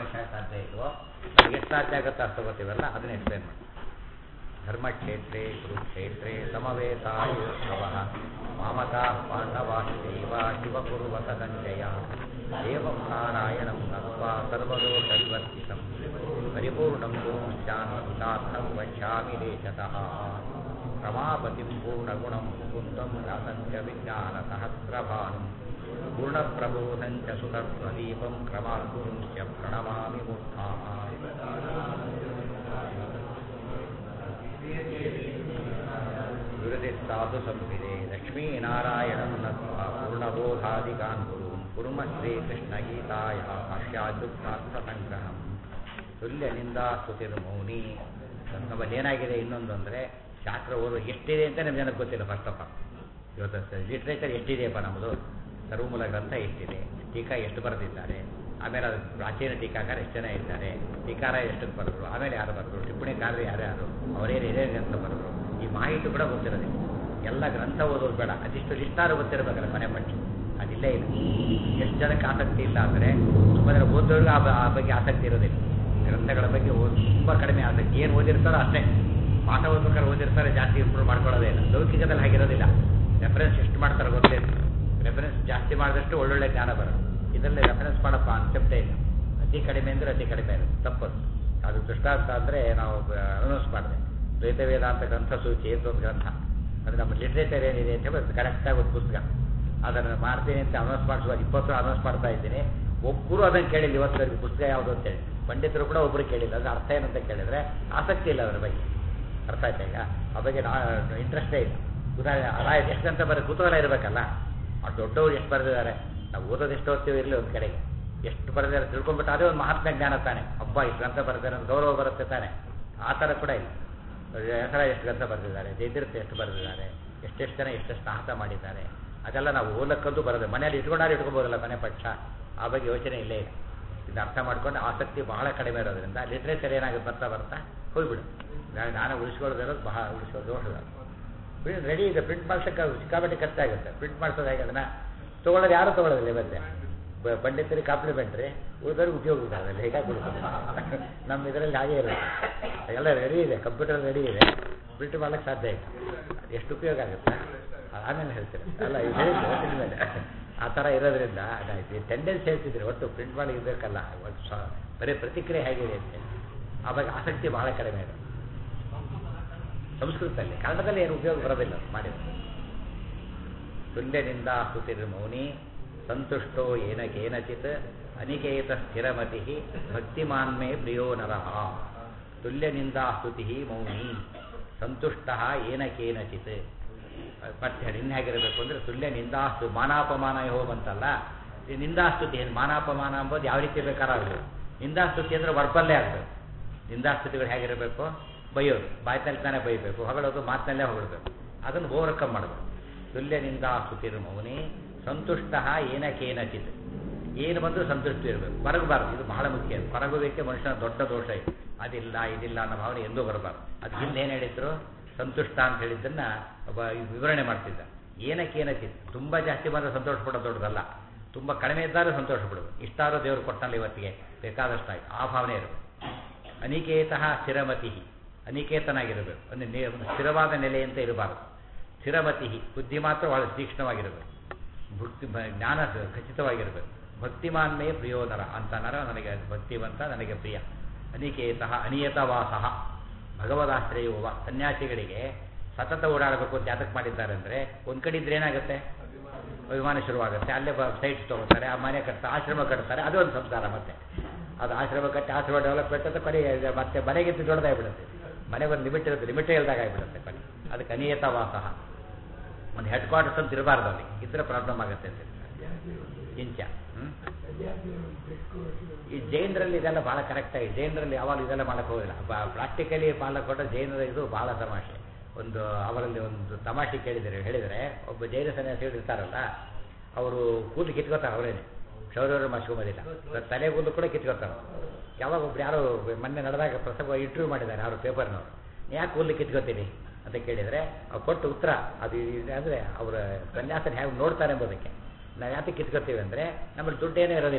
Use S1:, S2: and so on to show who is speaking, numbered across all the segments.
S1: ವಿಷಯ ಸಾಧ್ಯ ಇಲ್ವೋ ನಮ್ಗೆ ಎಷ್ಟು ಸಾಧ್ಯ ಆಗುತ್ತೋ ಅಷ್ಟು ತಗೋತೀವಲ್ಲ ಅದನ್ನ ಎಕ್ಸ್ಪ್ಲೇನ್ ಮಾಡಿ ಧರ್ಮಕ್ಷೇತ್ರೇ ಕುರುಕ್ಷೇತ್ರೇ ಸಮವೇತಾಯುಸ್ತವ ಮಾಮತಾ ಪಾಂಡವಾಶ್ಚೈವ ಶಿವಕುರುವತ ಸಂಜಯ ಏವಂ ನಾರಾಯಣಂ ನತ್ವಾ ಸರ್ವದೋಷವಿವರ್ಜಿತಂ ಪರಿಪೂರ್ಣಂ ಗುರುಶ್ಚಾನ್ಮಹಿತಾರ್ಥಂ ವಕ್ಷ್ಯಾಮಿ ದೇಶತಃ ರಮಾಪತಿಂ ಪೂರ್ಣಗುಣಂ ಮುಕುಂದಂ ವ್ಯಾಸಂಚ ವಿಜ್ಞಾನಸಹಸ್ರಭಾನುಂ ಪೂರ್ಣಪ್ರಬೋಧಂಚ ಸುತತ್ವದೀಪಂ ಕ್ರಮಾದ್ಗುರುಂಶ್ಚ ಪ್ರಣಮಾಮಿ ಮೂರ್ಧಾಃ ಗುರುದಿಸ್ಸಾಧು ಸಂವಿದೆ ಲಕ್ಷ್ಮೀನಾರಾಯಣಂ ನತ್ವಾ ಪೂರ್ಣಬೋಧಾದಿಗಾನ್ ಗುರುಂ ಕುರ್ಮ ಶ್ರೀಕೃಷ್ಣಗೀತಾಯ ಭಾಷ್ಯಾದ್ಯುಕ್ತಾರ್ಥ ಸಂಗ್ರಹಂ ತುಲ್ಯನಿಂದ ಸ್ತುತಿರ್ಮೌನಿ ನಮ್ಮಲ್ಲಿ ಏನಾಗಿದೆ ಇನ್ನೊಂದು ಅಂದರೆ ಶಾಸ್ತ್ರ ಓದು ಎಷ್ಟಿದೆ ಅಂತ ನಮ್ಗೆ ಜನಕ್ಕೆ ಗೊತ್ತಿಲ್ಲ ಫಸ್ಟ್ ಆಫ್ ಆಲ್ ಇವತ್ತು ಲಿಟ್ರೇಚರ್ ಎಷ್ಟಿದೆಯಪ್ಪ ನಮ್ಮದು ಸರ್ವಮೂಲ ಗ್ರಂಥ ಎಷ್ಟಿದೆ ಟೀಕಾ ಎಷ್ಟು ಬರೆದಿದ್ದಾರೆ ಆಮೇಲೆ ಅದು ಪ್ರಾಚೀನ ಟೀಕಾಕಾರ ಎಷ್ಟು ಜನ ಇದ್ದಾರೆ ಟೀಕಾರ ಎಷ್ಟಕ್ಕೆ ಬರೆದ್ರು ಆಮೇಲೆ ಯಾರು ಬರೆದ್ರು ಟಿಪ್ಪಣಿಕಾರರು ಯಾರ್ಯಾರು ಅವರೇನು ಏನೇನು ಗ್ರಂಥ ಬರೆದ್ರು ಈ ಮಾಹಿತಿ ಕೂಡ ಗೊತ್ತಿರೋದಿಲ್ಲ ಎಲ್ಲ ಗ್ರಂಥ ಓದೋದು ಬೇಡ ಅದಿಷ್ಟು ಲಿಸ್ಟಾರು ಗೊತ್ತಿರಬೇಕಲ್ಲ ಮನೆ ಪಟ್ಟಿ ಅದಿಲ್ಲೇ ಇಲ್ಲ ಎಷ್ಟು ಜನಕ್ಕೆ ಆಸಕ್ತಿ ಇಲ್ಲ ಅಂದರೆ ತುಂಬ ಜನ ಓದೋರಿಗೆ ಆ ಬ- ಆ ಬಗ್ಗೆ ಆಸಕ್ತಿ ಇರೋದಿಲ್ಲ ಗ್ರಂಥಗಳ ಬಗ್ಗೆ ಓದ್ ತುಂಬ ಕಡಿಮೆ ಆಸಕ್ತಿ ಏನು ಓದಿರ್ತಾರೋ ಅಷ್ಟೇ ಪಾಠ ಓದ್ಬೇಕಾದ್ರೆ ಓದಿರ್ತಾರೆ ಜಾಸ್ತಿ ಇಂಪ್ರೂವ್ ಮಾಡ್ಕೊಳ್ಳೋದೇ ಇಲ್ಲ ಲೌಕಿಕದಲ್ಲಿ ಹಾಗಿರೋದಿಲ್ಲ ರೆಫರೆನ್ಸ್ ಎಷ್ಟು ಮಾಡ್ತಾರೆ ಗೊತ್ತೇ ರೆಫರೆನ್ಸ್ ಜಾಸ್ತಿ ಮಾಡಿದಷ್ಟು ಒಳ್ಳೊಳ್ಳೆ ಜ್ಞಾನ ಬರೋದು ಇದರಲ್ಲಿ ರೆಫರೆನ್ಸ್ ಮಾಡೋ ಕಾನ್ಸೆಪ್ಟೇ ಇಲ್ಲ ಅತಿ ಕಡಿಮೆ ಅಂದರೆ ಅತಿ ಕಡಿಮೆ ಇರುತ್ತೆ ತಪ್ಪದು ಅದು ದೃಷ್ಟಾಂತ ಅಂದರೆ ನಾವು ಅನೌನ್ಸ್ ಮಾಡಿದೆ ದ್ವೈತ ವೇದಾಂತ ಗ್ರಂಥ ಸೂಚಿ ಅಂತ ಒಂದು ಗ್ರಂಥ ಅದು ನಮ್ಮ ಲಿಟ್ರೇಚರ್ ಏನಿದೆ ಅಂತ ಹೇಳಿ ಕರೆಕ್ಟಾಗಿ ಒಂದು ಪುಸ್ತಕ ಅದನ್ನು ಮಾಡ್ತೀನಿ ಅಂತ ಅನೌನ್ಸ್ ಮಾಡಿಸುವ ಇಪ್ಪತ್ತು ಅನೌನ್ಸ್ ಮಾಡ್ತಾ ಇದ್ದೀನಿ ಒಬ್ಬರು ಅದನ್ನು ಕೇಳಿಲ್ಲ ಇವತ್ತು ಪುಸ್ತಕ ಯಾವುದು ಅಂತೇಳಿ ಪಂಡಿತರು ಕೂಡ ಒಬ್ಬರು ಕೇಳಿಲ್ಲ ಅದ್ರ ಅರ್ಥ ಏನಂತ ಕೇಳಿದ್ರೆ ಆಸಕ್ತಿ ಇಲ್ಲ ಅದ್ರ ಬಗ್ಗೆ ಅರ್ಥ ಆಯ್ತಾ ಈಗ ಆ ಬಗ್ಗೆ ಇಂಟ್ರೆಸ್ಟೇ ಇಲ್ಲ ಉದಾಹರಣೆ ರಾಯ ಎಷ್ಟು ಅಂತ ಬರೀ ಕುತೂಹಲ ಇರಬೇಕಲ್ಲ ಆ ದೊಡ್ಡವರು ಎಷ್ಟು ಬರೆದಿದ್ದಾರೆ ನಾವು ಓದೋದು ಎಷ್ಟು ಓದ್ತೀವಿ ಇರಲಿ ಒಂದು ಕಡೆಗೆ ಎಷ್ಟು ಬರೆದಿದ್ದಾರೆ ತಿಳ್ಕೊಂಡ್ಬಿಟ್ಟು ಅದೇ ಒಂದು ಮಹಾತ್ಮ ಜ್ಞಾನ ತಾನೆ ಹಬ್ಬ ಇಷ್ಟು ಗ್ರಂಥ ಬರೆದಿದ್ದಾರೆ ಅಂತ ಗೌರವ ಬರುತ್ತೆ ತಾನೆ ಆ ಥರ ಕೂಡ ಇಲ್ಲ ಹೆಸರ ಎಷ್ಟು ಗ್ರಂಥ ಬರೆದಿದ್ದಾರೆ ಜಯತೀರ್ಥ ಎಷ್ಟು ಬರೆದಿದ್ದಾರೆ ಎಷ್ಟೆಷ್ಟು ಜನ ಎಷ್ಟೆಷ್ಟು ಸಾಹಸ ಮಾಡಿದ್ದಾರೆ ಅದೆಲ್ಲ ನಾವು ಓದಕ್ಕಂತೂ ಬರೋದು ಮನೆಯಲ್ಲಿ ಇಟ್ಕೊಂಡಾರು ಇಟ್ಕೋಬೋದಲ್ಲ ಮನೆ ಪಕ್ಷ ಆ ಬಗ್ಗೆ ಯೋಚನೆ ಇಲ್ಲೇ ಇಲ್ಲ ಇದು ಅರ್ಥ ಮಾಡ್ಕೊಂಡು ಆಸಕ್ತಿ ಬಹಳ ಕಡಿಮೆ ಇರೋದ್ರಿಂದ ಲಿಟ್ರೇಚರ್ ಏನಾಗುತ್ತೆ ಬರ್ತಾ ಬರ್ತಾ ಹೋಗ್ಬಿಡು ನಾನು ನಾನು ಉಳಿಸ್ಕೊಳ್ಳೋದಿರೋದು ಬಹಳ ಉಳಿಸೋದು ದೋಷದ ರೆಡಿ ಇದೆ ಪ್ರಿಂಟ್ ಮಾಡ್ಸಕ್ಕೆ ಸಿಕ್ಕಾಪಟ್ಟೆ ಖರ್ಚಾಗುತ್ತೆ ಪ್ರಿಂಟ್ ಮಾಡ್ಸೋದು ಹೇಗೆ ಅದನ್ನ ತೊಗೊಳ್ಳೋದು ಯಾರು ತೊಗೊಳ್ಳೋದಿಲ್ಲ ಇವತ್ತೆ ಬ- ಪಂಡಿತರಿಗೆ ಕಾಂಪ್ಲಿಮೆಂಟ್ರಿ ಉಳಿದವ್ರಿಗೆ ಉಪಯೋಗ ಇಲ್ಲ ಅದರಲ್ಲಿ ಹೇಗಾಗಿ ಕೊಡ್ತಾರೆ ನಮ್ಮ ಇದರಲ್ಲಿ ಹಾಗೆ ಇರುತ್ತೆ ಎಲ್ಲ ರೆಡಿ ಇದೆ ಕಂಪ್ಯೂಟರ್ ರೆಡಿ ಇದೆ ಪ್ರಿಂಟ್ ಮಾಡ್ಲಿಕ್ಕೆ ಸಾಧ್ಯ ಇಲ್ಲ ಎಷ್ಟು ಉಪಯೋಗ ಆಗುತ್ತೆ ಆಮೇಲೆ ಹೇಳ್ತೀನಿ ಅಲ್ಲ ಇದು ಹೇಳಿದ್ದು ಮೇಲೆ ಆ ಥರ ಇರೋದ್ರಿಂದ ಟೆಂಡೆನ್ಸ್ ಹೇಳ್ತಿದ್ರಿ ಒಟ್ಟು ಪ್ರಿಂಟ್ ಮಾಡಿ ಇರಬೇಕಲ್ಲ ಒಟ್ಟು ಸ- ಬರೀ ಪ್ರತಿಕ್ರಿಯೆ ಹೇಗಿದೆ ಅಂತ ಆವಾಗ ಆಸಕ್ತಿ ಬಹಳ ಕಡಿಮೆ ಇದೆ ಸಂಸ್ಕೃತದಲ್ಲಿ ಕನ್ನಡದಲ್ಲಿ ಏನು ಉಪಯೋಗ ಬರೋದಿಲ್ಲ ಮಾಡಿದ್ರೆ ತುಲ್ಯನಿಂದ ಸ್ತುತಿರ್ ಮೌನಿ ಸಂತುಷ್ಟೋ ಏನ ಕೇನಚಿತ್ ಅನಿಕೇತ ಸ್ಥಿರಮತಿ ಭಕ್ತಿಮಾನ್ಮೇ ಪ್ರಿಯೋ ನರಃ ತುಲ್ಯನಿಂದ ಸ್ತುತಿ ಮೌನಿ ಸಂತುಷ್ಟ ಏನ ಕೇನಚಿತ್ ಮತ್ತೆ ಹೇಳಿ ಇನ್ನು ಹೇಗಿರಬೇಕು ಅಂದರೆ ತುಲ್ಯ ನಿಂದಾಸ್ತು ಮಾನಾಪಮಾನ ಯೋ ಬಂತಲ್ಲ ಈ ನಿಂದಾಸ್ತುತಿ ಏನು ಮಾನಾಪಮಾನ ಅಂಬೋದು ಯಾವ ರೀತಿ ಬೇಕಾರಾಗಬೇಕು ನಿಂದಾಸ್ತುತಿ ಅಂದರೆ ವರ್ಬಲ್ಲೇ ಆಗಬೇಕು ನಿಂದಾಸ್ತುತಿಗಳು ಹೇಗಿರಬೇಕು ಬೈಯೋದು ಬಾಯ್ತಲ್ಲಿ ತಾನೇ ಬೈಬೇಕು ಹೊಗಳೋದು ಮಾತಿನಲ್ಲೇ ಹೊಗಳಬೇಕು ಅದನ್ನು ಓವರ್ಕಮ್ ಮಾಡಬೇಕು ತುಲ್ಯ ನಿಂದಾಸ್ತುತಿರು ಮೌನಿ ಸಂತುಷ್ಟ ಏನ ಕೇನಚಿತ್ ಏನು ಬಂದರೂ ಸಂತುಷ್ಟಿ ಇರಬೇಕು ಕೊರಗಬಾರ್ದು ಇದು ಬಹಳ ಮುಖ್ಯ ಕೊರಗುವಿಕೆ ಮನುಷ್ಯನ ದೊಡ್ಡ ದೋಷ ಇದೆ ಅದಿಲ್ಲ ಇದಿಲ್ಲ ಅನ್ನೋ ಭಾವನೆ ಎಂದೂ ಬರಬಾರ್ದು ಅದು ಹಿಂದೆ ಏನು ಹೇಳಿದ್ರು ಸಂತುಷ್ಟ ಅಂತ ಹೇಳಿದ್ದನ್ನ ಒಬ್ಬ ವಿವರಣೆ ಮಾಡ್ತಿದ್ದ ಏನಕ್ಕೇನಕ್ಕಿತ್ತು ತುಂಬ ಜಾಸ್ತಿ ಬಂದರೆ ಸಂತೋಷ ಪಡೋದು ದೊಡ್ಡದಲ್ಲ ತುಂಬ ಕಡಿಮೆ ಇದ್ದಾಗ ಸಂತೋಷ ಪಡೋದು ಇಷ್ಟಾದ್ರೂ ದೇವರು ಕೊಟ್ಟಲ್ಲ ಇವತ್ತಿಗೆ ಬೇಕಾದಷ್ಟಾಗಿ ಆ ಭಾವನೆ ಇರಬೇಕು ಅನಿಕೇತಃ ಸ್ಥಿರಮತಿ ಅನಿಕೇತನಾಗಿರಬೇಕು ಅಂದರೆ ನೇ- ಒಂದು ಸ್ಥಿರವಾದ ನೆಲೆ ಅಂತ ಇರಬಾರದು ಸ್ಥಿರಮತಿ ಬುದ್ಧಿ ಮಾತ್ರ ಬಹಳ ತೀಕ್ಷ್ಣವಾಗಿರಬೇಕು ಭಕ್ತಿ ಬ- ಜ್ಞಾನ ಖಚಿತವಾಗಿರಬೇಕು ಭಕ್ತಿಮಾನ್ಮೇ ಪ್ರಿಯೋದರ ಅಂತ ನರ ನನಗೆ ಭಕ್ತಿವಂತ ನನಗೆ ಪ್ರಿಯ ಅನಿಕೇತಃ ಅನಿಯತವಾಸಃ ಭಗವದಾಶ್ರಯವವ ಸನ್ಯಾಸಿಗಳಿಗೆ ಸತತ ಓಡಾಡಬೇಕು ಅಂತ ಯಾತಕ್ಕೆ ಮಾಡಿದ್ದಾರೆ ಅಂದರೆ ಒಂದು ಕಡೆ ಇದ್ರೆ ಏನಾಗುತ್ತೆ ಅಭಿಮಾನ ಶುರುವಾಗುತ್ತೆ ಅಲ್ಲೇ ಸೈಟ್ಸ್ ತೊಗೋತಾರೆ ಆ ಮನೆ ಕಟ್ತಾರೆ ಆಶ್ರಮ ಕಟ್ತಾರೆ ಅದು ಒಂದು ಸಂಸಾರ ಮತ್ತೆ ಅದು ಆಶ್ರಮ ಕಟ್ಟಿ ಆಶ್ರಮ ಡೆವಲಪ್ಮೆಂಟ್ ಅಂತ ಕೊನೆಗೆ ಇದು ಮತ್ತೆ ಮನೆಗೆ ದೊಡ್ಡದಾಗ್ಬಿಡುತ್ತೆ ಮನೆ ಒಂದು ಲಿಮಿಟ್ ಇರುತ್ತೆ ಲಿಮಿಟೇ ಇಲ್ದಾಗ ಆಗಿಬಿಡುತ್ತೆ ಕೊನೆ ಅದಕ್ಕೆ ಅನಿಯತ ವಾಸಃ ಒಂದು ಹೆಡ್ ಕ್ವಾರ್ಟರ್ಸ್ ಅಂತ ಇರಬಾರ್ದು ಅಲ್ಲಿ ಇದ್ರೆ ಪ್ರಾಬ್ಲಮ್ ಆಗುತ್ತೆ ಅಂತ ಇಂಚ ಹ್ಮ್? ಈ ಜೈನರಲ್ಲಿ ಇದೆಲ್ಲ ಭಾಳ ಕರೆಕ್ಟಾಗಿ ಜೈನರಲ್ಲಿ ಯಾವಾಗ ಇದೆಲ್ಲ ಮಾಡಕ್ಕೆ ಹೋಗಿಲ್ಲ ಪ್ರಾಕ್ಟಿಕಲಿ ಪಾಲಕ್ ಕೊಟ್ಟ ಜೈನರ ಇದು ಭಾಳ ತಮಾಷೆ ಒಂದು ಅವರಲ್ಲಿ ಒಂದು ತಮಾಷೆ ಕೇಳಿದರೆ ಹೇಳಿದರೆ ಒಬ್ಬ ಜೈನ ಸನ್ಯಾಸಿಗಳು ಇರ್ತಾರಲ್ಲ ಅವರು ಕೂದಲು ಕಿತ್ಕೋತಾರೆ ಅವರೇನೆ ಶೌರ್ಯವರು ಮಾಡ್ಸ್ಕೊಂಬೋದಿಲ್ಲ ತಲೆ ಕೂದಲು ಕೂಡ ಕಿತ್ಕೋತಾರೆ ಯಾವಾಗ ಒಬ್ರು ಯಾರೋ ಮೊನ್ನೆ ನಡೆದಾಗ ಪ್ರಸಂಗ ಇಂಟರ್ವ್ಯೂ ಮಾಡಿದ್ದಾರೆ ಅವರು ಪೇಪರ್ನವರು ಯಾಕೆ ಕೂದಲು ಕಿತ್ಕೋತೀರಿ ಅಂತ ಕೇಳಿದರೆ ಅವ್ರು ಕೊಟ್ಟ ಉತ್ತರ ಅದು ಅಂದರೆ ಅವರ ಸನ್ಯಾಸನ ಹೇಗೆ ನೋಡ್ತಾರೆ ಎಂಬುದಕ್ಕೆ ನಾವು ಯಾಕೆ ಕಿತ್ಕೋತೀವಿ ಅಂದರೆ ನಮ್ಮಲ್ಲಿ ದುಡ್ಡು ಏನೂ ಇರೋದಿಲ್ಲ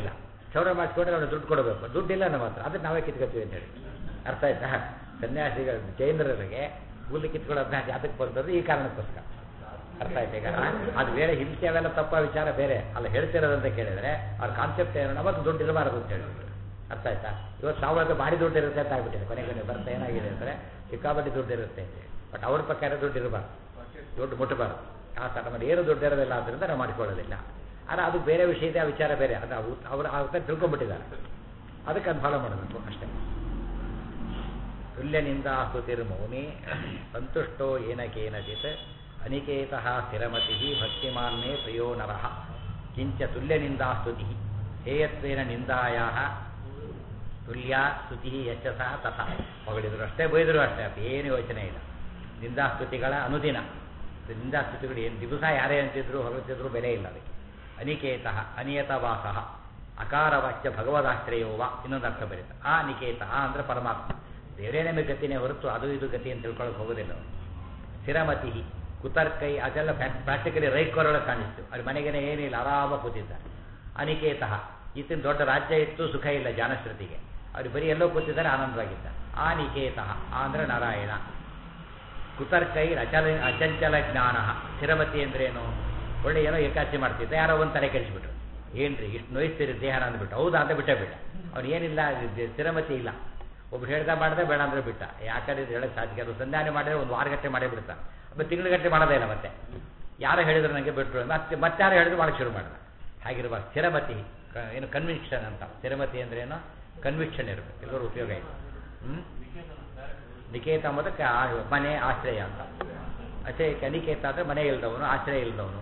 S1: ಕ್ಷೌರ ಮಾಡಿಸ್ಕೊಂಡ್ರೆ ಅವ್ನು ದುಡ್ಡು ಕೊಡಬೇಕು ದುಡ್ಡಿಲ್ಲ ನಮ್ಮ ಹತ್ರ ಅದಕ್ಕೆ ನಾವೇ ಕಿತ್ಕೊತೀವಿ ಅಂತ ಹೇಳಿ ಅರ್ಥ ಆಯ್ತಾ ಸನ್ಯಾಸಿಗಳು ಜೈನರಿಗೆ ಕೂಲಿ ಕಿತ್ಕೊಳ್ಳೋ ಅಭ್ಯಾಸ ಯಾತಕ್ಕೆ ಬಂದದ್ದು ಈ ಕಾರಣಕ್ಕೋಸ್ಕರ ಅರ್ಥ ಆಯ್ತು ಈಗ ಅದು ಬೇರೆ ಹಿಂಸೆ ಅವೆಲ್ಲ ತಪ್ಪ ವಿಚಾರ ಬೇರೆ ಅಲ್ಲ ಹೇಳ್ತಿರೋದಂತ ಕೇಳಿದ್ರೆ ಅವ್ರ ಕಾನ್ಸೆಪ್ಟ್ ಏನು ನಮಗೆ ದುಡ್ಡು ಇರಬಾರದು ಅಂತ ಹೇಳಿ ಅರ್ಥ ಆಯ್ತಾ ಇವತ್ತು ಸಾವಿರದ ಭಾರಿ ದುಡ್ಡು ಇರುತ್ತೆ ಅಂತ ಆಗ್ಬಿಟ್ಟಿದೆ ಕೊನೆ ಕೊನೆ ಬರ್ತಾ ಏನಾಗಿದೆ ಅಂದರೆ ಸಿಕ್ಕಾಪಟ್ಟಿ ದುಡ್ಡು ಇರುತ್ತೆ ಬಟ್ ಅವ್ರ ಪ್ರಕಾರ ದುಡ್ಡು ಇರಬಾರ್ದು ದುಡ್ಡು ಮುಟ್ಟಬಾರ್ದು ಆ ಥರ ನಮ್ಮಲ್ಲಿ ಏನು ದುಡ್ಡು ಇರೋದಿಲ್ಲ ಆದ್ದರಿಂದ ನಾವು ಮಾಡಿಕೊಳ್ಳೋದಿಲ್ಲ ಆದರೆ ಅದು ಬೇರೆ ವಿಷಯ ಇದೆ ಆ ವಿಚಾರ ಬೇರೆ ಅದು ಅವ್ರು ಅವರು ಆ ಥರ ತಿಳ್ಕೊಂಡ್ಬಿಟ್ಟಿದ್ದಾರೆ ಅದಕ್ಕೆ ಅದು ಫಾಲೋ ಮಾಡಬೇಕು ಅಷ್ಟೇ ತುಲ್ಯನಿಂದ ಸ್ತುತಿರ್ಮೌನಿ ಸಂತುಷ್ಟೋ ಏನ ಕೇನಚಿತ್ ಅನಿಕೇತಃ ಸ್ಥಿರಮತಿ ಭಕ್ತಿಮಾನ್ಮೇ ಪ್ರಿಯೋ ನರಃ ಕಿಂಚ ತುಲ್ಯನಿಂದ ಸ್ತುತಿ ಹೇಯತ್ವೇನ ನಿಂದಾಯ ತುಲ್ಯ ಸ್ತುತಿ ಯಶಸ ತಥ ಹೊಗಳಿದ್ರು ಅಷ್ಟೇ ಬೈದರು ಅಷ್ಟೇ ಅದು ಏನು ಯೋಚನೆ ಇಲ್ಲ ನಿಂದಾಸ್ತುತಿಗಳ ಅನುದಿನ ನಿಂದಾಸ್ತುತಿಗಳು ಏನು ದಿವಸ ಯಾರೇ ಅಂತಿದ್ರು ಹೊರತಿದ್ರು ಬೆಲೆ ಇಲ್ಲ ಅದಕ್ಕೆ ಅನಿಕೇತಃ ಅನಿಯತ ವಾಸಃ ಅಕಾರ ವಾಕ್ಯ ಭಗವದಾಶ್ರಯೋವ ಇನ್ನೊಂದು ಅರ್ಥ ಬರೀತ ಆ ನಿಕೇತ ಅಂದರೆ ಪರಮಾತ್ಮ ಬೇರೆ ನಮಗೆ ಗತಿನೇ ಹೊರತು ಅದು ಇದು ಗತಿ ಅಂತ ತಿಳ್ಕೊಳಕ್ಕೆ ಹೋಗೋದಿಲ್ಲ ಅವರು ಸ್ಥಿರಮತಿ ಕುತರ್ಕೈ ಅದೆಲ್ಲ ಪ್ರಾಕ್ಟಿಕಲಿ ರೈಕೋರೊಳಗೆ ಕಾಣಿಸ್ತು ಅವ್ರ ಮನೆಗೇನೆ ಏನಿಲ್ಲ ಆರಾಮ ಕೂತಿದ್ದಾರೆ ಅನಿಕೇತಃ ಈತನ ದೊಡ್ಡ ರಾಜ್ಯ ಇತ್ತು ಸುಖ ಇಲ್ಲ ಜಾನಶ್ರುತಿಗೆ ಅವ್ರು ಬರೀ ಎಲ್ಲೋ ಕೂತಿದ್ದಾರೆ ಆನಂದವಾಗಿದ್ದ ಆ ನಿಕೇತಃ ಆ ಅಂದರೆ ನಾರಾಯಣ ಕುತರ್ಕೈ ಅಚಲ ಅಚಂಚಲ ಜ್ಞಾನ ಸ್ಥಿರಮತಿ ಅಂದ್ರೇನು ಒಳ್ಳೆ ಏನೋ ಏಕಾಚಿ ಮಾಡ್ತಿದ್ದ ಯಾರೋ ಒಂದು ತಲೆ ಕೆಡಿಸ್ಬಿಟ್ರು ಏನ್ರಿ ಇಷ್ಟು ನೋಯಿಸ್ತೀರಿ ದೇಹನ ಅಂದ್ಬಿಟ್ಟು ಹೌದಾ ಅಂತ ಬಿಟ್ಟೇ ಬಿಟ್ಟ ಅವ್ನು ಏನಿಲ್ಲ ಸ್ಥಿರಮತಿ ಇಲ್ಲ ಒಬ್ರು ಹೇಳ್ದ ಮಾಡ್ದೆ ಬೇಡ ಅಂದ್ರೆ ಬಿಟ್ಟ ಯಾಕಂದ್ರೆ ಇದು ಹೇಳಕ್ಕೆ ಸಾಧ್ಯ ಅದು ಸಂಧಾನ ಮಾಡಿದ್ರೆ ಒಂದು ವಾರಗಟ್ಟೆ ಮಾಡೇ ಬಿಡ್ತಾನೆ ಮತ್ತೆ ತಿಂಗಳಗಟ್ಟೆ ಮಾಡೋದೇ ಇಲ್ಲ ಮತ್ತೆ ಯಾರೋ ಹೇಳಿದ್ರು ನನಗೆ ಬಿಟ್ಟರು ಮತ್ತೆ ಮತ್ತೆ ಯಾರು ಹೇಳಿದ್ರು ಮಾಡಕ್ಕೆ ಶುರು ಮಾಡಿದ ಹಾಗಿರುವ ಸ್ಥಿರಮತಿ ಏನು ಕನ್ವಿಕ್ಷನ್ ಅಂತ ಸ್ಥಿರಮತಿ ಅಂದ್ರೆ ಏನು ಕನ್ವಿಕ್ಷನ್ ಇರಬೇಕು ಎಲ್ಲರೂ ಉಪಯೋಗ ಇದೆ ಹ್ಞೂ ನಿಕೇತ ಅಂಬೋದಕ್ಕೆ ಆ ಮನೆ ಆಶ್ರಯ ಅಂತ ಅಚೇ ಅನಿಕೇತ ಅಂದರೆ ಮನೆ ಇಲ್ದವನು ಆಶ್ರಯ ಇಲ್ದವನು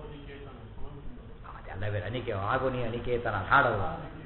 S1: ಅದೆಲ್ಲ ಬೇರೆ ಅನಿಕೆ ಆಗುನಿ ಅನಿಕೇತನ ಹಾಡೋದು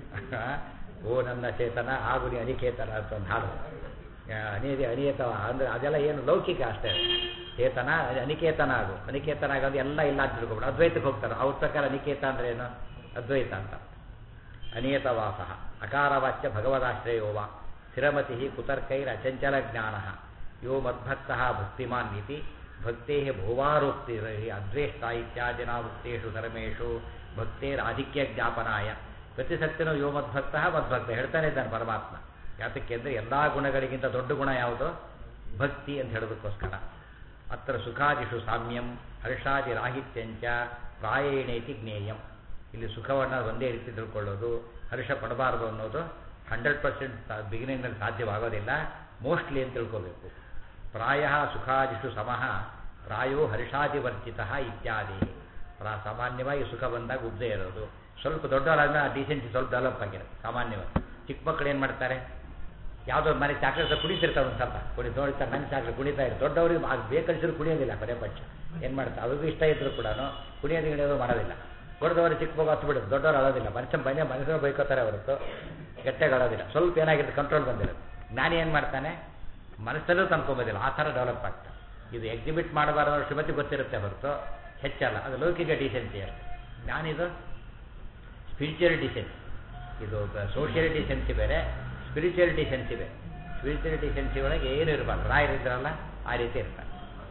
S1: ಓ ನನ್ನ ಚೇತನ ಆಗುನಿ ಅನಿಕೇತನ ಅಂತ ಒಂದು ಹಾಡು ಅನಿಯದೆ ಅನಿಯತವ ಅಂದರೆ ಅದೆಲ್ಲ ಏನು ಲೌಕಿಕ ಅಷ್ಟೇ ಚೇತನ ಅನಿಕೇತನ ಆಗು ಅನಿಕೇತನ ಆಗೋದು ಎಲ್ಲ ಇಲ್ಲ ಅಂತ ತಿಳ್ಕೊಬಿಡು ಅದ್ವೈತಕ್ಕೆ ಹೋಗ್ತಾರೆ ಅವ್ರ ಪ್ರಕಾರ ಅನಿಕೇತ ಅಂದ್ರೆ ಏನು ಅದ್ವೈತ ಅಂತ ಅನಿಯತವಾಸ ಅಕಾರವಾಚ್ಯ ಭಗವದಾಶ್ರಯೋವ ಸ್ಥಿರಮತಿ ಕುತರ್ಕೈರ ಅಚಂಚಲ ಜ್ಞಾನ ಯೋ ಮದ್ಭಕ್ತ ಭಕ್ತಿಮಾನ್ ಇತಿ ಭಕ್ತೇ ಭುವಾರೋಕ್ತಿ ಅದ್ವೇಷ್ಟ ಇತ್ಯಾದಿನ ವೃತ್ತೇಷು ಧರ್ಮೇಶು ಭಕ್ತೇರಾಧಿಕ್ಯ ಜ್ಞಾಪನಾಯ ಪ್ರತಿ ಸತ್ಯನೂ ಯೋ ಮದ್ಭಕ್ತ ಮದ್ಭಕ್ತ ಹೇಳ್ತಾನೆ ಇದ್ದಾನೆ ಪರಮಾತ್ಮ ಯಾತಕ್ಕೆ ಅಂದರೆ ಎಲ್ಲ ಗುಣಗಳಿಗಿಂತ ದೊಡ್ಡ ಗುಣ ಯಾವುದು ಭಕ್ತಿ ಅಂತ ಹೇಳೋದಕ್ಕೋಸ್ಕರ ಅತ್ರ ಸುಖಾದಿಷು ಸಾಮ್ಯಂ ಹರ್ಷಾದಿ ರಾಹಿತ್ಯಂಚ ಪ್ರಾಯೇಣೇತಿ ಜ್ಞೇಯಂ ಇಲ್ಲಿ ಸುಖವನ್ನು ಒಂದೇ ರೀತಿ ತಿಳ್ಕೊಳ್ಳೋದು ಹರ್ಷ ಪಡಬಾರದು ಅನ್ನೋದು ಹಂಡ್ರೆಡ್ ಪರ್ಸೆಂಟ್ ಬಿಗಿನಿಂಗ್ನಲ್ಲಿ ಸಾಧ್ಯವಾಗೋದಿಲ್ಲ ಮೋಸ್ಟ್ಲಿ ಅಂತ ತಿಳ್ಕೋಬೇಕು ಪ್ರಾಯ ಸುಖಾದಿಷು ಸಮಃ ಪ್ರಾಯೋ ಹರ್ಷಾದಿವರ್ಜಿತ ಇತ್ಯಾದಿ ಪ್ರಾ ಸಾಮಾನ್ಯವಾಗಿ ಸುಖ ಬಂದಾಗ ಉದ್ದೇ ಇರೋದು ಸ್ವಲ್ಪ ದೊಡ್ಡವರಾದ್ಮೇಲೆ ಆ ಡಿಸೆನ್ಸಿ ಸ್ವಲ್ಪ ಡೆವಲಪ್ ಆಗಿರುತ್ತೆ ಸಾಮಾನ್ಯವಾಗಿ ಚಿಕ್ಕ ಮಕ್ಕಳು ಏನು ಮಾಡ್ತಾರೆ ಯಾವುದೋ ಮನೆ ಚಾಕ್ಲೇಟ್ ಕುಡಿತಿರ್ತಾರೆ ಒಂದು ಸ್ವಲ್ಪ ಕುಡಿ ನೋಡ್ತಾರೆ ನನ್ನ ಚಾಕ್ಲೇಟ್ ಕುಡಿತಾ ಇರ್ತಾರೆ ದೊಡ್ಡವರಿಗೆ ಅದು ಬೇಕಲ್ಸಿದ್ರು ಕುಡಿಯೋದಿಲ್ಲ ಪದೇ ಪಕ್ಷ ಏನು ಮಾಡ್ತಾರೆ ಅವ್ರಿಗೂ ಇಷ್ಟ ಇದ್ರು ಕೂಡ ಕುಡಿಯೋದು ಗಿಡಿಯೋದು ಮಾಡೋದಿಲ್ಲ ಹೊಡೆದವರು ಚಿಕ್ಕ ಮಗು ಹತ್ತು ಬಿಡೋದು ದೊಡ್ಡವರು ಅಳೋದಿಲ್ಲ ಮನುಷ್ಯ ಮನೆ ಮನುಷ್ಯರು ಬೈಕೋತಾರೆ ಹೊರತು ಗಟ್ಟಿಯಾಗಿ ಅಳೋದಿಲ್ಲ ಸ್ವಲ್ಪ ಏನಾಗಿರುತ್ತೆ ಕಂಟ್ರೋಲ್ ಬಂದಿರುತ್ತೆ ಜ್ಞಾನಿ ಏನು ಮಾಡ್ತಾನೆ ಮನಸ್ಸಲ್ಲೂ ತಂದ್ಕೊಂಬೋದಿಲ್ಲ ಆ ಥರ ಡೆವಲಪ್ ಆಗ್ತಾನೆ ಇದು ಎಕ್ಸಿಬಿಟ್ ಮಾಡಬಾರ್ದು ಶ್ರೀಮತಿ ಗೊತ್ತಿರುತ್ತೆ ಹೊರತು ಹೆಚ್ಚಲ್ಲ ಅದು ಲೌಕಿಕ ಡಿಸೆನ್ಸಿ ಅಷ್ಟೇ ಜ್ಞಾನಿದು ಸ್ಪಿರಿಚುವಲ್ ಡಿಸೆನ್ಸಿ ಇದು ಸೋಷಿಯಲ್ ಡಿಸೆನ್ಸಿ ಬೇರೆ ಸ್ಪಿರಿಚುವಲ್ ಡಿಸೆನ್ಸಿ ಬೇರೆ ಸ್ಪಿರಿಚುವಲ್ ಡಿಸೆನ್ಸಿ ಒಳಗೆ ಏನು ಇರಬಾರ್ದು ರಾಯರಿದ್ರಲ್ಲ ಆ ರೀತಿ ಇರ್ತಾರೆ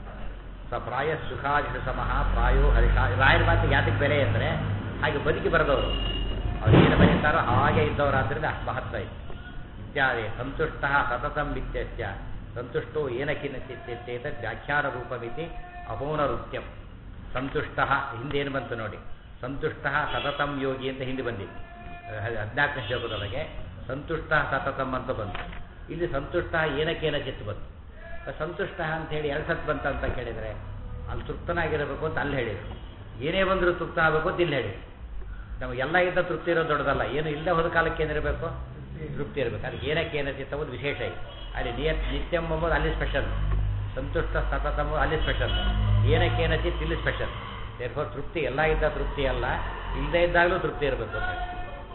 S1: ಸ ಪ್ರಾಯ ಸುಖಾದಿಷು ಸಮಃ ಪ್ರಾಯೋ ಹರ್ಷ ರಾಯರ ಮಾತಿಗೆ ಯಾತಕ್ಕೆ ಬೆಲೆ ಅಂದರೆ ಹಾಗೆ ಬದುಕಿ ಬರೆದವರು ಅವ್ರು ಏನು ಬರೀತಾರೋ ಹಾಗೆ ಇದ್ದವರಾದ್ರಿಂದ ಅಷ್ಟು ಮಹತ್ವ ಇದೆ ಇತ್ಯಾದಿ ಸಂತುಷ್ಟ ಸತತಂ ವಿತ್ಯಸ್ಯ ಸಂತುಷ್ಟೋ ಏನಕ್ಕಿನ ಚಿತ್ತೇತ ವ್ಯಾಖ್ಯಾನ ರೂಪಮಿತಿ ಅಪೌನರುತ್ಯಂ ಸಂತುಷ್ಟ ಹಿಂದೇನು ಬಂತು ನೋಡಿ ಸಂತುಷ್ಟ ಸತತಂ ಯೋಗಿ ಅಂತ ಹಿಂದೆ ಬಂದಿತ್ತು ಹದಿನಾಲ್ಕನೇ ಶ್ಲೋಕದೊಳಗೆ ಸಂತುಷ್ಟ ಸತತಂ ಅಂತ ಬಂತು ಇಲ್ಲಿ ಸಂತುಷ್ಟ ಏನಕ್ಕೇನ ಚಿತ್ತು ಬಂತು ಸಂತುಷ್ಟ ಅಂತ ಹೇಳಿ ಎರಡು ಸತ್ ಬಂತ ಅಂತ ಕೇಳಿದರೆ ಅಲ್ಲಿ ತೃಪ್ತನಾಗಿರಬೇಕು ಅಂತ ಅಲ್ಲಿ ಹೇಳಿದ್ರು ಏನೇ ಬಂದರೂ ತೃಪ್ತ ಆಗಬೇಕು ಅಂತ ಇಲ್ಲಿ ಹೇಳಿ ನಮಗೆಲ್ಲ ಇದ್ದ ತೃಪ್ತಿ ಇರೋದು ದೊಡ್ಡದಲ್ಲ ಏನು ಇಲ್ಲದೆ ಹೋದ ಕಾಲಕ್ಕೆ ಏನಿರಬೇಕು ತೃಪ್ತಿ ಇರಬೇಕು ಅದಕ್ಕೆ ಏನಕ್ಕೆ ಏನಕ್ಕೆ ಒಂದು ವಿಶೇಷ ಇದೆ ಅಲ್ಲಿ ನಿಯ ನಿತ್ಯಂ ಎಂಬುದು ಅಲ್ಲಿ ಸ್ಪೆಷಲ್ ಸಂತುಷ್ಟ ಸತತಂ ಅಲ್ಲಿ ಸ್ಪೆಷಲ್ ಏನಕ್ಕೆ ಏನಚಿತ್ ಇಲ್ಲಿ ಸ್ಪೆಷಲ್ ದೇರ್ಫೋರ್ ತೃಪ್ತಿ ಎಲ್ಲ ಇದ್ದ ತೃಪ್ತಿ ಅಲ್ಲ ಇಲ್ಲದೇ ಇದ್ದಾಗಲೂ ತೃಪ್ತಿ ಇರಬೇಕು ಅಂತ ಹೇಳಿ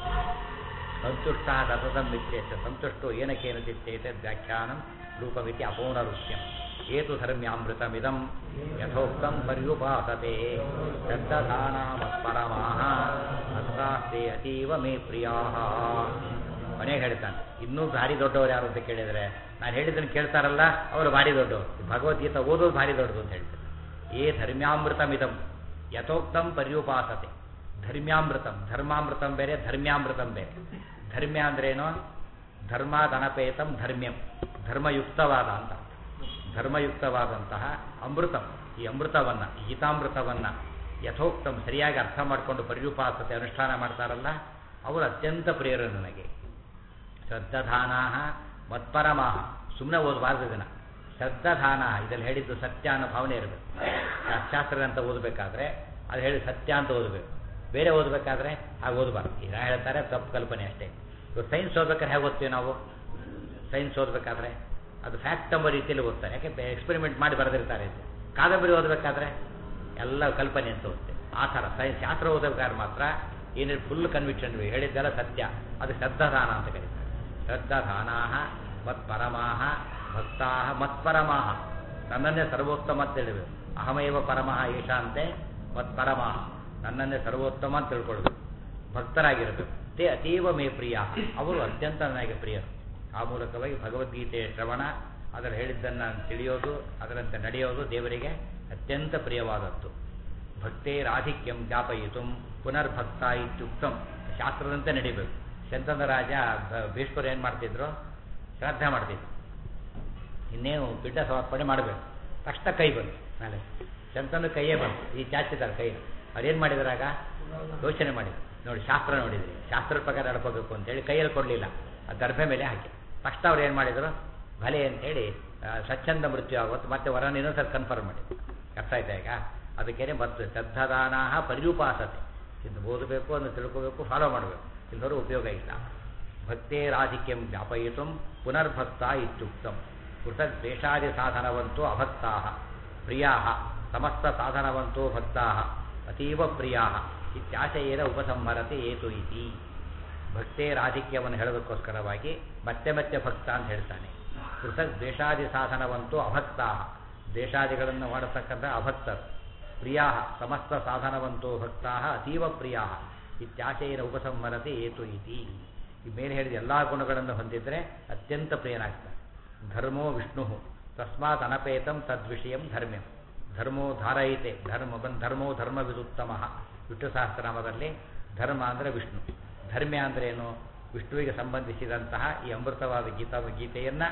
S1: ಸಂತುಷ್ಟ ಸತತಂ ವಿತ್ಯೇಶ ಸಂತುಷ್ಟೋ ಏನಕ್ಕೆ ಏನಚಿತ್ತೇತ ವ್ಯಾಖ್ಯಾನಂ ರೂಪಮಿತಿ ಅಪೌನರುಚ್ಯಂ ಏತು ಧರ್ಮ್ಯಾಮೃತಮಿದಂ ಯಥೋಕ್ತಂ ಪರ್ಯುಪಾಸತೆ ಶ್ರದ್ಧಾನಾಮತ್ಪರಮಾಹ ಅಸ್ತಾಸ್ತೆ ಅತೀವ ಮೇ ಪ್ರಿಯಾಹ ಮನೆಗೆ ಹೇಳ್ತಾನೆ ಇನ್ನೂ ಭಾರಿ ದೊಡ್ಡವರು ಯಾರು ಅಂತ ಕೇಳಿದರೆ ನಾನು ಹೇಳಿದ್ದನ್ನು ಕೇಳ್ತಾರಲ್ಲ ಅವರು ಭಾರಿ ದೊಡ್ಡವರು ಭಗವದ್ಗೀತಾ ಓದೋದು ಭಾರಿ ದೊಡ್ಡದು ಅಂತ ಹೇಳ್ತಾರೆ ಏ ಧರ್ಮ್ಯಾಮೃತಮಿದಂ ಯಥೋಕ್ತಂ ಪರ್ಯುಪಾಸತೆ ಧರ್ಮ್ಯಾಮೃತಂ ಧರ್ಮಾಮೃತಂ ಬೇರೆ ಧರ್ಮ್ಯಾಮೃತಂ ಬೇರೆ ಧರ್ಮ್ಯ ಅಂದ್ರೇನು ಧರ್ಮಾದನಪೇತಂ ಧರ್ಮ್ಯಂ ಧರ್ಮಯುಕ್ತವಾದ ಅಂತ ಧರ್ಮಯುಕ್ತವಾದಂತಹ ಅಮೃತಂ ಈ ಅಮೃತವನ್ನು ಗೀತಾಮೃತವನ್ನು ಯಥೋಕ್ತಂ ಸರಿಯಾಗಿ ಅರ್ಥ ಮಾಡಿಕೊಂಡು ಪರಿರೂಪಾಸತೆ ಅನುಷ್ಠಾನ ಮಾಡ್ತಾರಲ್ಲ ಅವರು ಅತ್ಯಂತ ಪ್ರಿಯರು ನನಗೆ ಶ್ರದ್ಧಾನಾ ಮತ್ಪರಮಾಹ ಸುಮ್ಮನೆ ಓದಬಾರ್ದು ಇದನ್ನು ಶ್ರದ್ಧಾನ ಇದರಲ್ಲಿ ಹೇಳಿದ್ದು ಸತ್ಯ ಅನ್ನೋ ಭಾವನೆ ಇರಬೇಕು ಶಾಸ್ತ್ರದಂತ ಓದಬೇಕಾದ್ರೆ ಅದು ಹೇಳಿ ಸತ್ಯ ಅಂತ ಓದಬೇಕು ಬೇರೆ ಓದಬೇಕಾದ್ರೆ ಹಾಗೆ ಓದಬಾರ್ದು ಈಗ ಹೇಳ್ತಾರೆ ತಪ್ಪು ಕಲ್ಪನೆ ಅಷ್ಟೇ ಇವಾಗ ಸೈನ್ಸ್ ಓದ್ಬೇಕಾದ್ರೆ ಹೇಗೆ ಓದ್ತೀವಿ ನಾವು ಸೈನ್ಸ್ ಓದಬೇಕಾದ್ರೆ ಅದು ಫ್ಯಾಕ್ಟ್ ಎಂಬ ರೀತಿಯಲ್ಲಿ ಓದ್ತಾರೆ ಯಾಕೆ ಎಕ್ಸ್ಪೆರಿಮೆಂಟ್ ಮಾಡಿ ಬರೆದಿರ್ತಾರೆ ಕಾದಂಬರಿ ಓದಬೇಕಾದ್ರೆ ಎಲ್ಲ ಕಲ್ಪನೆ ಅಂತ ಓದ್ತೇವೆ ಆ ಥರ ಸೈನ್ಸ್ ಶಾಸ್ತ್ರ ಓದಬೇಕಾದ್ರೆ ಮಾತ್ರ ಏನೇನು ಫುಲ್ ಕನ್ವಿಕ್ಷನ್ ಹೇಳಿದ್ದೆಲ್ಲ ಸತ್ಯ ಅದು ಶ್ರದ್ಧಾದಾನ ಅಂತ ಕರೀತಾರೆ ಶ್ರದ್ಧಾದಾನಾ ಮತ್ಪರಮಾಹ ಭಕ್ತಾ ಮತ್ಪರಮಾಹ ನನ್ನನ್ನೇ ಸರ್ವೋತ್ತಮ ಅಂತ ಹೇಳಬೇಕು ಅಹಮೇವ ಪರಮಃ ಏಷಾಂತೆ ಮತ್ಪರಮಾಹ ನನ್ನನ್ನೇ ಸರ್ವೋತ್ತಮ ಅಂತ ತಿಳ್ಕೊಳ್ಬೇಕು ಭಕ್ತರಾಗಿರಬೇಕು ತೇ ಅತೀವ ಮೇ ಪ್ರಿಯ ಅವರು ಅತ್ಯಂತ ನನಗೆ ಪ್ರಿಯರು ಆ ಮೂಲಕವಾಗಿ ಭಗವದ್ಗೀತೆಯ ಶ್ರವಣ ಅದರ ಹೇಳಿದ್ದನ್ನು ತಿಳಿಯೋದು ಅದರಂತೆ ನಡೆಯೋದು ದೇವರಿಗೆ ಅತ್ಯಂತ ಪ್ರಿಯವಾದದ್ದು ಭಕ್ತೇರಾಧಿಕ್ಯಂ ಜ್ಞಾಪಯಿತು ಪುನರ್ಭಕ್ತ ಇತ್ಯುಕ್ತಂ ಶಾಸ್ತ್ರದಂತೆ ನಡಿಬೇಕು ಚಂದನ ರಾಜ ಭೀಷ್ಮರು ಏನು ಮಾಡ್ತಿದ್ರು ಶ್ರಾದ್ದ ಮಾಡ್ತಿದ್ರು ಇನ್ನೇನು ಪಿಂಡ ಸಮರ್ಪಣೆ ಮಾಡಬೇಕು ತಕ್ಷಣ ಕೈ ಬಂತು ಮೇಲೆ ಚಂತನ ಕೈಯೇ ಬಂತು ಈ ಚಾಚಿದ್ದಾರೆ ಕೈ ಅವ್ರೇನು ಮಾಡಿದ್ರಾಗ ಯೋಚನೆ ಮಾಡಿದ್ರು ನೋಡಿ ಶಾಸ್ತ್ರ ನೋಡಿದ್ರಿ ಶಾಸ್ತ್ರದ ಪ್ರಕಾರ ನಡ್ಕೋಬೇಕು ಅಂತೇಳಿ ಕೈಯಲ್ಲಿ ಕೊಡಲಿಲ್ಲ ಆ ದರ್ಭೆ ಮೇಲೆ ಹಾಕಿ ತಕ್ಷಣ ಅವ್ರು ಏನು ಮಾಡಿದರು ಭಲೆ ಅಂತೇಳಿ ಸ್ವಚ್ಛಂದ ಮೃತ್ಯು ಆಗುತ್ತೆ ಮತ್ತೆ ವರನ ಇನ್ನೊಂದ್ಸರಿ ಕನ್ಫರ್ಮ್ ಮಾಡಿ ಅರ್ಥ ಆಯ್ತಾ ಈಗ ಅದಕ್ಕೇನೆ ಮತ್ತೆ ಶ್ರದ್ಧಾದಾನ ಪರಿರೂಪಾಸತೆ ಇದು ಓದಬೇಕು ಅದನ್ನು ತಿಳ್ಕೋಬೇಕು ಫಾಲೋ ಮಾಡಬೇಕು ಇಲ್ಲದರೂ ಉಪಯೋಗ ಇಲ್ಲ ಭಕ್ತೇರಾಧಿಕ್ಯಂ ಜ್ಞಾಪಯಿತು ಪುನರ್ಭಕ್ತ ಇತ್ಯುಕ್ತಂ ಪೃಥಕ್ ದೇಶಾದಿ ಸಾಧನವಂತೂ ಅಭಕ್ತಾ ಪ್ರಿಯಾ ಸಮಸ್ತ ಸಾಧನವಂತೋ ಭಕ್ತಾ ಅತೀವ ಪ್ರಿಯಾ ಇತ್ಯಾಶಯೇನ ಉಪಸಂಹರತೆ ಏತು ಇತಿ ಭಕ್ತೇರಾಧಿಕ್ಯವನ್ನು ಹೇಳೋದಕ್ಕೋಸ್ಕರವಾಗಿ ಮತ್ತೆ ಮತ್ತೆ ಭಕ್ತ ಅಂತ ಹೇಳ್ತಾನೆ ಪೃಥಕ್ ದೇಶಾದಿ ಸಾಧನವಂತೂ ಅಭಕ್ತಾ ದೇಶಾದಿಗಳನ್ನು ಮಾಡತಕ್ಕಂಥ ಅಭಕ್ತರು ಪ್ರಿಯಾ ಸಮಸ್ತ ಸಾಧನವಂತೋ ಭಕ್ತಾ ಅತೀವ ಪ್ರಿಯಾ ಇತ್ಯಾಶಯೇನ ಉಪಸಂಹರತೆ ಏತು ಇತಿ ಈ ಮೇಲೆ ಹೇಳಿದ ಎಲ್ಲ ಗುಣಗಳನ್ನು ಹೊಂದಿದ್ರೆ ಅತ್ಯಂತ ಪ್ರಿಯನಾಗ್ತಾನೆ ಧರ್ಮೋ ವಿಷ್ಣು ತಸ್ಮಾತ್ ಅನಪೇತಂ ತದ್ವಿಷಯಂ ಧರ್ಮ್ಯಂ ಧರ್ಮೋ ಧಾರಯಿತೆ ಧರ್ಮ ಬಂದ್ ಧರ್ಮೋ ಧರ್ಮವಿದುತ್ತಮ ವಿಷ್ಣು ಸಹಸ್ರನಾಮದಲ್ಲಿ ಧರ್ಮ ಅಂದರೆ ವಿಷ್ಣು ಧರ್ಮ್ಯ ಅಂದರೆ ಏನು ವಿಷ್ಣುವಿಗೆ ಸಂಬಂಧಿಸಿದಂತಹ ಈ ಅಮೃತವಾದ ಗೀತಾ ಗೀತೆಯನ್ನು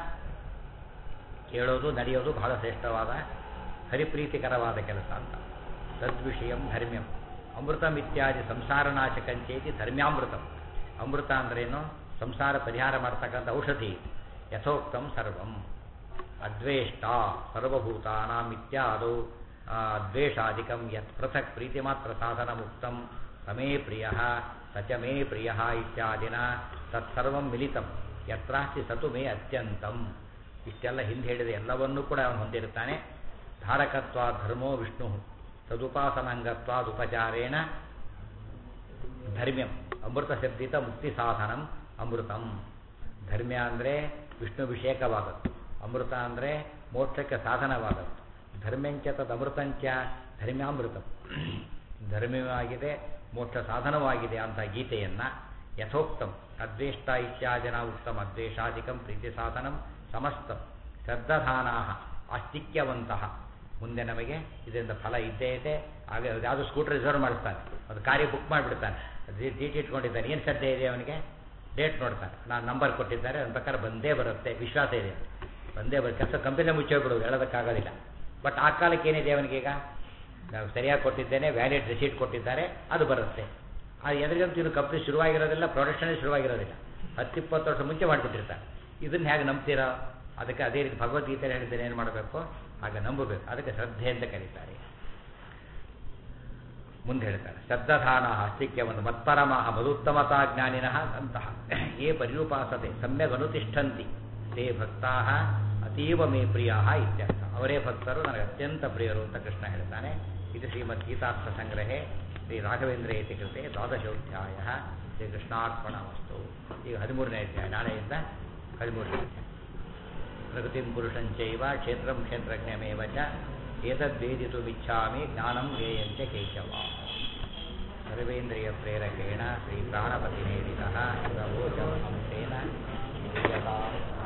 S1: ಕೇಳೋದು ನಡೆಯೋದು ಬಹಳ ಶ್ರೇಷ್ಠವಾದ ಹರಿಪ್ರೀತಿಕರವಾದ ಕೆಲಸ ಅಂತ ತದ್ವಿಷಯಂ ಧರ್ಮ್ಯಂ ಅಮೃತಂ ಇತ್ಯಾದಿ ಸಂಸಾರನಾಶಕಂಚೇತಿ ಧರ್ಮ್ಯಾಮೃತಂ ಅಮೃತ ಅಂದ್ರೇನು ಸಂಸಾರ ಪರಿಹಾರ ಮಾಡ್ತಕ್ಕಂಥ ಔಷಧಿ ಯಥೋಕ್ತಂ ಸರ್ವಂ ಅದ್ವೇಷ್ಟ ಸರ್ವಭೂತಾನಾಂ ಇತ್ಯಾದೌ ದ್ವೇಷಾಧಿಕಂ ಯತ್ ಪೃಥಕ್ ಪ್ರೀತಿಮಾತ್ರ ಸಾಧನ ಮುಕ್ತಂ ಸಮೇ ಪ್ರಿಯ ಸಚ ಮೇ ಪ್ರಿಯ ಇತ್ಯಾದಿನ ತತ್ಸರ್ವಂ ಮಿಲಿತಂ ಯತ್ರಾಸ್ತಿ ಸತು ಮೇ ಅತ್ಯಂತಂ ಇಷ್ಟೆಲ್ಲ ಹಿಂದೆ ಹೇಳಿದ ಎಲ್ಲವನ್ನೂ ಕೂಡ ಅವನು ಹೊಂದಿರುತ್ತಾನೆ ಧಾರಕತ್ವ ಧರ್ಮೋ ವಿಷ್ಣು ತದುಪಾಸನಾಂಗತ್ವಾದುಪಚಾರೇಣ ಧರ್ಮ್ಯಂ ಅಮೃತ ಶಬ್ದಿತ ಮುಕ್ತಿ ಸಾಧನಂ ಅಮೃತಂ ಧರ್ಮ್ಯ ಅಂದರೆ ವಿಷ್ಣುಭಿಷೇಕವಾದದ್ದು ಅಮೃತ ಅಂದರೆ ಮೋಕ್ಷಕ್ಕೆ ಸಾಧನವಾದದ್ದು ಧರ್ಮ್ಯಂಚ ತದಮೃತಂಚ ಧರ್ಮ್ಯಾಮೃತಂ ಧರ್ಮ್ಯವಾಗಿದೆ ಮೋಕ್ಷ ಸಾಧನವಾಗಿದೆ ಅಂತ ಗೀತೆಯನ್ನು ಯಥೋಕ್ತಂ ಅದ್ವೇಷ್ಟ ಇತ್ಯಾದಿನ ಉತ್ತಮ ಅದ್ವೇಷಾಧಿಕಂ ಪ್ರೀತಿ ಸಾಧನಂ ಸಮಸ್ತಂ ಶ್ರದ್ಧಾನಾ ಆಸ್ತಿಕ್ಯವಂತಹ ಮುಂದೆ ನಮಗೆ ಇದರಿಂದ ಫಲ ಇದ್ದೇ ಇದೆ ಆಗ ಯಾವುದೋ ಸ್ಕೂಟರ್ ರಿಸರ್ವ್ ಮಾಡಿಸ್ತಾನೆ ಅದು ಕಾರಿಗೆ ಬುಕ್ ಮಾಡಿಬಿಡ್ತಾನೆ ಡೇಟ್ ಇಟ್ಕೊಂಡಿದ್ದಾನೆ ಏನು ಶ್ರದ್ಧೆ ಇದೆ ಅವನಿಗೆ ಡೇಟ್ ನೋಡ್ತಾನೆ ನಾನು ನಂಬರ್ ಕೊಟ್ಟಿದ್ದಾರೆ ಅದ್ರ ಪ್ರಕಾರ ಬಂದೇ ಬರುತ್ತೆ ವಿಶ್ವಾಸ ಇದೆ ಬಂದೇ ಬರುತ್ತೆ ಕೆಲಸ ಕಂಪನಿಯ ಮುಚ್ಚೋಗ್ಬಿಡೋದು ಹೇಳೋದಕ್ಕಾಗೋದಿಲ್ಲ ಬಟ್ ಆ ಕಾಲಕ್ಕೆ ಏನಿದೆ ಅವನಿಗೆ ಈಗ ನಾವು ಸರಿಯಾಗಿ ಕೊಟ್ಟಿದ್ದೇನೆ ವ್ಯಾಲಿಡ್ ರಿಸೀಟ್ ಕೊಟ್ಟಿದ್ದಾರೆ ಅದು ಬರುತ್ತೆ ಅದು ಎದುರಿಗಂತೂ ಇದು ಕಂಪ್ನಿ ಶುರುವಾಗಿರೋದಿಲ್ಲ ಪ್ರೊಡಕ್ಷನೇ ಶುರುವಾಗಿರೋದಿಲ್ಲ ಹತ್ತಿಪ್ಪತ್ತು ವರ್ಷ ಮುಂಚೆ ಮಾಡಿಬಿಟ್ಟಿರ್ತಾರೆ ಇದನ್ನು ಹೇಗೆ ನಂಬ್ತೀರಾ ಅದಕ್ಕೆ ಅದೇ ರೀತಿ ಭಗವದ್ಗೀತೆ ಹೇಳಿದ್ದೇನೆ ಏನು ಮಾಡಬೇಕು ಹಾಗೆ ನಂಬಬೇಕು ಅದಕ್ಕೆ ಶ್ರದ್ಧೆ ಅಂತ ಕರೀತಾರೆ ಮುಂದೆ ಹೇಳ್ತಾರೆ ಶ್ರದ್ಧಾನ ಅಸ್ತಿಕ್ಯವನ್ನು ಮತ್ಪರಮಃ ಮದುತ್ತಮತಾ ಜ್ಞಾನಿನಃ ಅಂತಹ ಯೇ ಪರಿರೂಪಾಸತೆ ಸಮ್ಯಕ್ ಅನುತಿಷ್ಠಂತಿ ತೇ ಭಕ್ತಾ ಅತೀವ ಮೇ ಪ್ರಿಯ ಇತ್ಯರ್ಥ ಅವರೇ ಭಕ್ತರು ನನಗೆ ಅತ್ಯಂತ ಪ್ರಿಯರು ಅಂತ ಕೃಷ್ಣ ಹೇಳ್ತಾನೆ ಇದು ಶ್ರೀಮದ್ ಗೀತಾರ್ಥ ಸಂಗ್ರಹೆ ಶ್ರೀ ರಾಘವೇಂದ್ರ ಇತಿ ಕೃತೆ ದ್ವಾದಶೋಧ್ಯಾಯ ಶ್ರೀ ಕೃಷ್ಣಾರ್ಪಣ ವಸ್ತು ಈಗ ಹದಿಮೂರನೇ ಅಧ್ಯಾಯ ನಾಳೆಯಿಂದ ಹದಿಮೂರನೇ ಅಧ್ಯಾಯ ಪ್ರಕೃತಿಂ ಪುರುಷಂಚೈವ ಕ್ಷೇತ್ರಂ ಕ್ಷೇತ್ರಜ್ಞಮೇವ ಚ ಏತದ್ವೇದಿತುಮಿಚ್ಛಾಮಿ ಜ್ಞಾನಂ ಜ್ಞೇಯಂಚ ಕೇಶವ ಸರ್ವೇಂದ್ರಿಯ ಪ್ರೇರಕೇಣ ಶ್ರೀ ಪ್ರಾಣಪತಿನೇದಿತಃ ಪ್ರಭೋಜ ಹಂಸೇನ